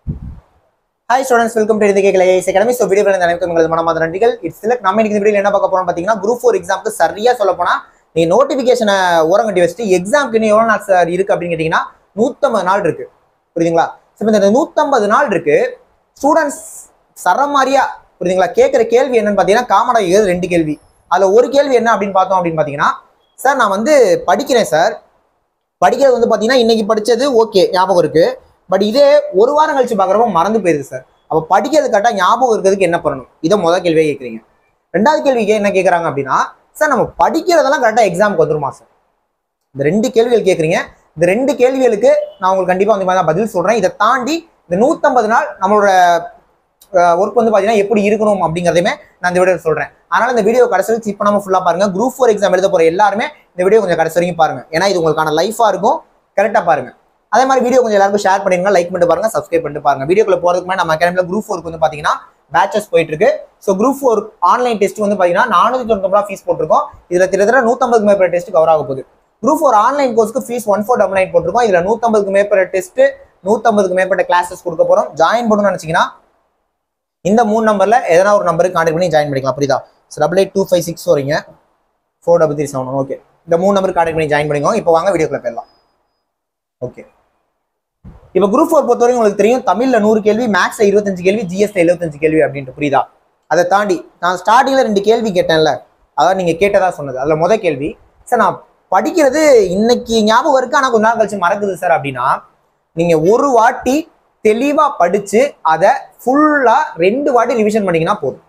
hi students welcome to இதுக்கு IS academy so video அனைத்து உங்களது மனமாத நன்றிகள் இட்ஸ் சிலக் நம்ம இன்னைக்கு இந்த வீடியோ என்ன பார்க்க போறோம் பார்த்தீங்கன்னா குரூப் ஃபோர் எக்ஸாம்க்கு சரியா சொல்ல போனா நீ நோட்டிஃபிகேஷனை ஓரம் கட்டி வச்சுட்டு எக்ஸாம்க்கு இன்னும் எவ்வளோ நாள் சார் இருக்கு அப்படின்னு கேட்டிங்கன்னா நூற்றம்பது நாள் இருக்கு புரியுதுங்களா ஸோ இந்த நூற்றம்பது நாள் இருக்கு ஸ்டூடெண்ட்ஸ் சரமாரியா புரியுதுங்களா கேட்குற கேள்வி என்னன்னு பார்த்தீங்கன்னா காமனாக ஏழு ரெண்டு கேள்வி அதில் ஒரு கேள்வி என்ன அப்படின்னு பார்த்தோம் அப்படின்னு பார்த்தீங்கன்னா சார் நான் வந்து படிக்கிறேன் சார் படிக்கிறது வந்து பார்த்தீங்கன்னா இன்னைக்கு படிச்சது ஓகே ஞாபகம் இருக்கு பட் இதே ஒரு வாரம் கழிச்சு பார்க்குறப்ப மறந்து போயிருது சார் அப்போ படிக்கிறது கரெக்டாக ஞாபகம் இருக்கிறதுக்கு என்ன பண்ணணும் இதை முதல் கேள்வியே கேட்குறீங்க ரெண்டாவது கேள்விக்கு என்ன கேட்குறாங்க அப்படின்னா சார் நம்ம படிக்கிறதெல்லாம் கரெக்டாக எக்ஸாமுக்கு வந்துருமா சார் இந்த ரெண்டு கேள்விகள் கேட்குறீங்க இந்த ரெண்டு கேள்விகளுக்கு நான் உங்களுக்கு கண்டிப்பாக வந்து பார்த்தீங்கன்னா பதில் சொல்கிறேன் இதை தாண்டி இந்த நூற்றம்பது நாள் நம்மளோட ஒர்க் வந்து பார்த்தீங்கன்னா எப்படி இருக்கணும் அப்படிங்கிறதையுமே நான் இந்த வீடியோ சொல்கிறேன் அதனால் இந்த வீடியோ கடைசி வரைக்கும் ஸ்கிப் பண்ணாமல் ஃபுல்லாக பாருங்க குரூப் ஃபோர் எக்ஸாம் எழுத போகிற எல்லாருமே இந்த வீடியோ கொஞ்சம் கடைசி வரைக்கும் பாருங்க ஏன்னா இது உங்களுக்கான லைஃபாக இருக்கும் கரெக்டாக பாருங்க அதே மாதிரி வீடியோ கொஞ்சம் எல்லாருக்கும் ஷேர் பண்ணிருங்க லைக் பண்ணிட்டு பாருங்க சப்ஸ்கிரைப் பண்ணிட்டு பாருங்க வீடியோக்குள்ள போகிறதுக்கு முன்னாடி நம்ம அகாடமியில் குரூப் ஃபோருக்கு வந்து பார்த்தீங்கன்னா பேச்சஸ் போயிட்டு இருக்கு so group four online test வந்து பார்த்தீங்கன்னா நானூற்றி தொண்ணூறு ஃபீஸ் போட்டிருக்கோம் இதில் கிட்டத்தட்ட நூற்றம்பதுக்கு மேற்பட்ட டெஸ்ட் கவர் ஆக போகுது குரூப் ஃபோர் ஆன்லைன் கோர்ஸ்க்கு fees one four double nine போட்டிருக்கோம் இதில் நூற்றம்பதுக்கு மேற்பட்ட டெஸ்ட் நூற்றம்பதுக்கு மேற்பட்ட கிளாஸஸ் கொடுக்க போகிறோம் ஜாயின் பண்ணணும்னு நினச்சிங்கன்னா இந்த மூணு நம்பர்ல எதனா ஒரு நம்பருக்கு கான்டெக்ட் பண்ணி ஜாயின் பண்ணிக்கலாம் புரியுதா so double eight two five six வரீங்க four double three seven okay இந்த மூணு நம்பருக்கு கான்டெக்ட் பண்ணி ஜாயின் பண்ணிக்கோங்க இப்போ வாங்க வீடியோக்குள்ள போயிடலாம் ஓகே இப்போ குரூப் ஃபோர் பொறுத்தவரைக்கும் உங்களுக்கு தெரியும் தமிழ்ல நூறு கேள்வி மேக்ஸ்ல இருபத்தஞ்சு கேள்வி ஜிஎஸ்ல எழுபத்தஞ்சு கேள்வி அப்படின்ட்டு புரியுதா அதை தாண்டி நான் ஸ்டார்டிங்ல ரெண்டு கேள்வி கேட்டேன்ல அதான் நீங்க கேட்டதா சொன்னது அதுல முத கேள்வி சார் நான் படிக்கிறது இன்னைக்கு ஞாபகம் இருக்கு ஆனா கொஞ்ச நாள் கழிச்சு மறக்குது சார் அப்படின்னா நீங்க ஒரு வாட்டி தெளிவா படிச்சு அதை ஃபுல்லா ரெண்டு வாட்டி ரிவிஷன் பண்ணீங்கன்னா போதும்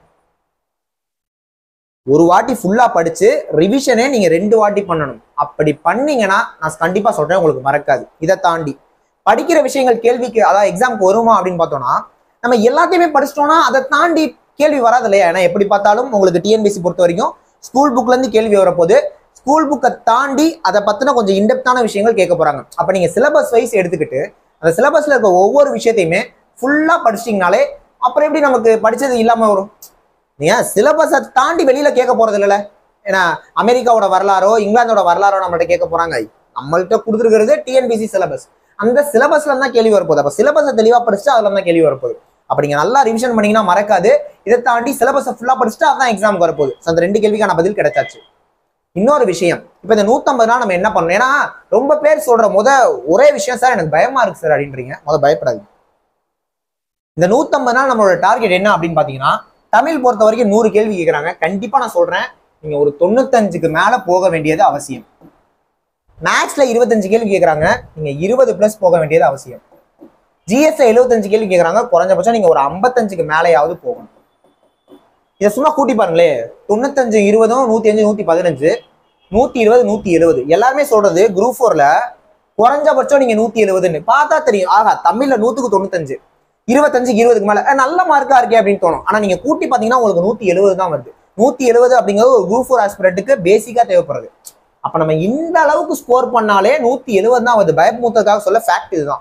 ஒரு வாட்டி ஃபுல்லா படிச்சு ரிவிஷனே நீங்க ரெண்டு வாட்டி பண்ணணும் அப்படி பண்ணீங்கன்னா நான் கண்டிப்பா சொல்றேன் உங்களுக்கு மறக்காது இதை தாண்டி படிக்கிற விஷயங்கள் கேள்விக்கு அதாவது எக்ஸாம்க்கு வருமா அப்படின்னு பார்த்தோம்னா நம்ம எல்லாத்தையுமே படிச்சிட்டோம்னா அதை தாண்டி கேள்வி வராது இல்லையா ஏன்னா எப்படி பார்த்தாலும் உங்களுக்கு டிஎன்பிசி பொறுத்த வரைக்கும் ஸ்கூல் புக்ல இருந்து கேள்வி வரப்போது ஸ்கூல் புக்கை தாண்டி அதை பத்தின கொஞ்சம் இன்டெப்தான விஷயங்கள் கேட்க போறாங்க அப்ப நீங்க சிலபஸ் வைஸ் எடுத்துக்கிட்டு அந்த சிலபஸ்ல இருக்க ஒவ்வொரு விஷயத்தையுமே ஃபுல்லா படிச்சிட்டிங்கனாலே அப்புறம் எப்படி நமக்கு படிச்சது இல்லாம வரும் நீங்க சிலபஸை தாண்டி வெளியில கேட்க போறது இல்லைல்ல ஏன்னா அமெரிக்காவோட வரலாறோ இங்கிலாந்தோட வரலாறோ நம்மள்ட்ட கேட்க போறாங்க நம்மள்ட்ட கொடுத்துருக்கிறது டிஎன்பிசி சிலபஸ் அந்த சிலபஸ்ல தான் கேள்வி வரப்போகுது அப்ப சிலபஸை தெளிவா படிச்சுட்டு அதுல தான் கேள்வி வரப்போகுது அப்ப நீங்க நல்லா ரிவிஷன் பண்ணீங்கன்னா மறக்காது இதை தாண்டி சிலபஸை ஃபுல்லா படிச்சுட்டு அதான் எக்ஸாமுக்கு வரப்போகுது So, அந்த ரெண்டு கேள்விக்கான பதில் கிடைச்சாச்சு இன்னொரு விஷயம் இப்ப இந்த நூத்தம்பது நாள் நம்ம என்ன பண்ணணும் ஏன்னா ரொம்ப பேர் சொல்ற முத ஒரே விஷயம் சார் எனக்கு பயமா இருக்கு சார் அப்படின்றீங்க முத பயப்படாது இந்த நூத்தம்பது நாள் நம்மளோட டார்கெட் என்ன அப்படின்னு பாத்தீங்கன்னா தமிழ் பொறுத்த வரைக்கும் நூறு கேள்வி கேட்குறாங்க கண்டிப்பா நான் சொல்றேன் நீங்க ஒரு தொண்ணூத்தஞ்சுக்கு மேல போக வேண்டியது அவசியம் மேக்ஸ்ல இருபத்தஞ்சு கேள்வி கேட்குறாங்க நீங்க இருபது பிளஸ் போக வேண்டியது அவசியம் ஜிஎஸ்ல எழுபத்தஞ்சு கேள்வி கேட்குறாங்க குறைஞ்சபட்சம் நீங்க ஒரு ஐம்பத்தஞ்சுக்கு மேலேயாவது போகணும் இதை சும்மா கூட்டி பாருங்களே தொண்ணூத்தஞ்சு இருபதும் நூத்தி அஞ்சு நூத்தி பதினஞ்சு நூத்தி இருபது நூத்தி எழுபது எல்லாருமே சொல்றது குரூப் ஃபோர்ல குறைஞ்சபட்சம் நீங்க நூத்தி எழுபதுன்னு பார்த்தா தெரியும் ஆகா தமிழ்ல நூத்துக்கு தொண்ணூத்தஞ்சு இருபத்தஞ்சுக்கு இருபதுக்கு மேல அஹ் நல்ல மார்க்கா இருக்கே அப்படின்னு தோணும் ஆனா நீங்க கூட்டி பாத்தீங்கன்னா உங்களுக்கு நூத்தி எழுபது தான் வருது நூத்தி எழுபது அப்படிங்கிறது ஒரு குரூப் ஃபோர் ஆஸ்பிரண்ட்டுக்கு பேசிக்கா தேவைப்படுறது அப்ப நம்ம இந்த அளவுக்கு ஸ்கோர் பண்ணாலே நூத்தி எழுபது தான் வருது பயமுத்ததுக்காக சொல்ல ஃபேக்ட் இதுதான்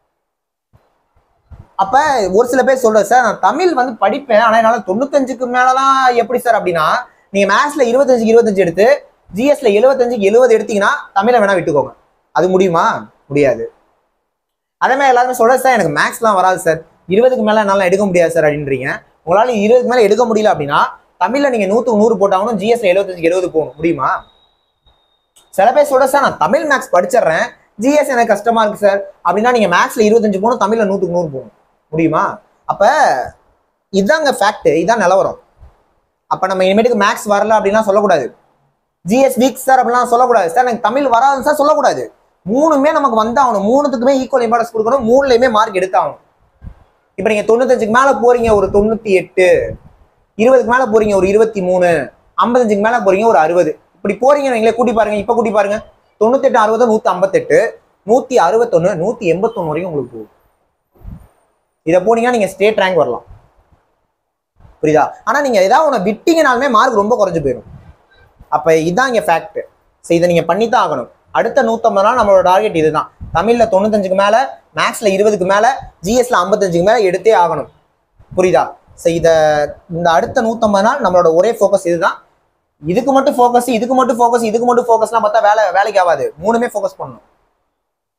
அப்ப ஒரு சில பேர் சொல்றது சார் நான் தமிழ் வந்து படிப்பேன் ஆனா என்னால தொண்ணூத்தஞ்சுக்கு மேலலாம் எப்படி சார் அப்படின்னா நீங்க மேத்ஸ்ல இருபத்தஞ்சுக்கு இருபத்தஞ்சு எடுத்து ஜிஎஸ்ல எழுபத்தஞ்சுக்கு எழுபது எடுத்தீங்கன்னா தமிழை வேணா விட்டுக்கோங்க அது முடியுமா முடியாது அதே மாதிரி எல்லாருமே சொல்றது சார் எனக்கு மேக்ஸ்லாம் வராது சார் இருபதுக்கு மேல என்னால எடுக்க முடியாது சார் அப்படின்றீங்க உங்களால இருபதுக்கு மேல எடுக்க முடியல அப்படின்னா தமிழ்ல நீங்க நூத்துக்கு நூறு போட்டாங்கன்னு ஜிஎஸ்ல எழுபத்தஞ்சுக்கு எழுபது போகணும் முடியுமா சில பேர் சொல்ற சார் நான் தமிழ் மேக்ஸ் படிச்சிடுறேன் ஜிஎஸ் எனக்கு கஷ்டமா இருக்கு சார் அப்படின்னா நீங்க மேக்ஸ்ல இருபத்தஞ்சு போகணும் தமிழ்ல நூத்துக்கு நூறு போகணும் முடியுமா அப்ப இதாங்க ஃபேக்ட் இதான் நிலவரம் அப்ப நம்ம இனிமேட்டுக்கு மேக்ஸ் வரல அப்படின்லாம் சொல்லக்கூடாது ஜிஎஸ் வீக் சார் அப்படிலாம் சொல்லக்கூடாது சார் எனக்கு தமிழ் வராது சார் சொல்லக்கூடாது மூணுமே நமக்கு வந்தாகணும் மூணுத்துக்குமே ஈக்குவல் இம்பார்ட்டன்ஸ் கொடுக்கணும் மூணுலையுமே மார்க் எடுத்தாகணும் இப்போ நீங்க தொண்ணூத்தஞ்சுக்கு மேல போறீங்க ஒரு தொண்ணூத்தி எட்டு இருபதுக்கு மேல போறீங்க ஒரு இருபத்தி மூணு ஐம்பத்தஞ்சுக்கு மேல போறீங்க ஒரு அறுபது இப்படி போறீங்க நீங்களே கூட்டி பாருங்க இப்ப கூட்டி பாருங்க தொண்ணூத்தெட்டு அறுபது நூத்தி ஐம்பத்தெட்டு நூத்தி அறுபத்தொன்னு நூத்தி எண்பத்தொன்னு வரைக்கும் உங்களுக்கு போகும் இதை போனீங்கன்னா நீங்க ஸ்டேட் ரேங்க் வரலாம் புரியுதா ஆனா நீங்க ஏதாவது ஒன்று விட்டீங்கனாலுமே மார்க் ரொம்ப குறைஞ்சு போயிடும் அப்ப இதுதான் இங்க ஃபேக்ட் ஸோ இதை நீங்க பண்ணித்தான் ஆகணும் அடுத்த நூத்தம்பது நாள் நம்மளோட டார்கெட் இதுதான் தமிழ்ல தொண்ணூத்தஞ்சுக்கு மேல மேக்ஸ்ல இருபதுக்கு மேல ஜிஎஸ்ல ஐம்பத்தஞ்சுக்கு மேல எடுத்தே ஆகணும் புரியுதா ஸோ இதை இந்த அடுத்த நூத்தம்பது நாள் நம்மளோட ஒரே ஃபோக்கஸ் இதுதான் இதுக்கு மட்டும் ஃபோக்கஸ் இதுக்கு மட்டும் ஃபோக்கஸ் இதுக்கு மட்டும் ஃபோக்கஸ்லாம் பார்த்தா வேலை வேலைக்கு ஆகாது மூணுமே ஃபோக்கஸ் பண்ணணும்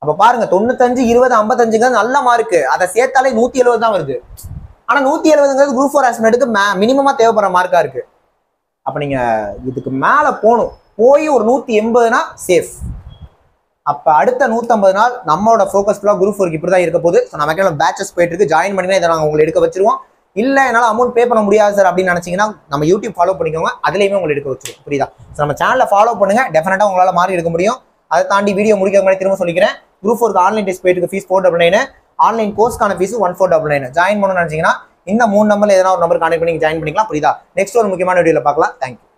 அப்ப பாருங்க தொண்ணூத்தஞ்சு இருபது ஐம்பத்தஞ்சுங்கிறது நல்ல மார்க் அதை சேர்த்தாலே நூத்தி எழுபது தான் வருது ஆனா நூத்தி எழுபதுங்கிறது குரூப் ஃபோர் ஆஸ்பிரண்ட்டுக்கு மினிமமா தேவைப்படுற மார்க்கா இருக்கு அப்ப நீங்க இதுக்கு மேல போகணும் போய் ஒரு நூத்தி எண்பதுனா சேஃப் அப்ப அடுத்த நூத்தம்பது நாள் நம்மளோட ஃபோக்கஸ் ஃபுல்லாக குரூப் ஃபோருக்கு இப்படி தான் இருக்க போகுது ஸோ நமக்கு பேச்சஸ் போயிட்டு இருக்கு ஜாயின் பண்ணினா இதை நாங்கள் உங்களை எடுக்க வச்சிருவோம் இல்ல என்னால் அமௌண்ட் பே பண்ண முடியாது சார் அப்படின்னு நினைச்சீங்கன்னா நம்ம யூடியூப் ஃபாலோ பண்ணிக்கோங்க அதுலேயுமே உங்களை எடுக்க வச்சிருவோம் புரியுதா ஸோ நம்ம சேனலை ஃபாலோ பண்ணுங்க டெஃபினட்டாக உங்களால் மாறி எடுக்க முடியும் அதை தாண்டி வீடியோ முடிக்கிற மாதிரி திரும்ப சொல்லிக்கிறேன் குரூப் ஃபோருக்கு ஆன்லைன் டெஸ்ட் போயிட்டு fees four double nine online கோர்ஸ்க்கான fees one four double nine join பண்ணணும்னு நினைச்சீங்கன்னா இந்த மூணு நம்பர்ல எதனா ஒரு நம்பர் கான்டெக்ட் பண்ணி ஜாயின் பண்ணிக்கலாம் புரியுதா நெக்ஸ்ட் ஒரு முக்கியமான வீடியோவில் பார்க்கலாம் தேங்க்யூ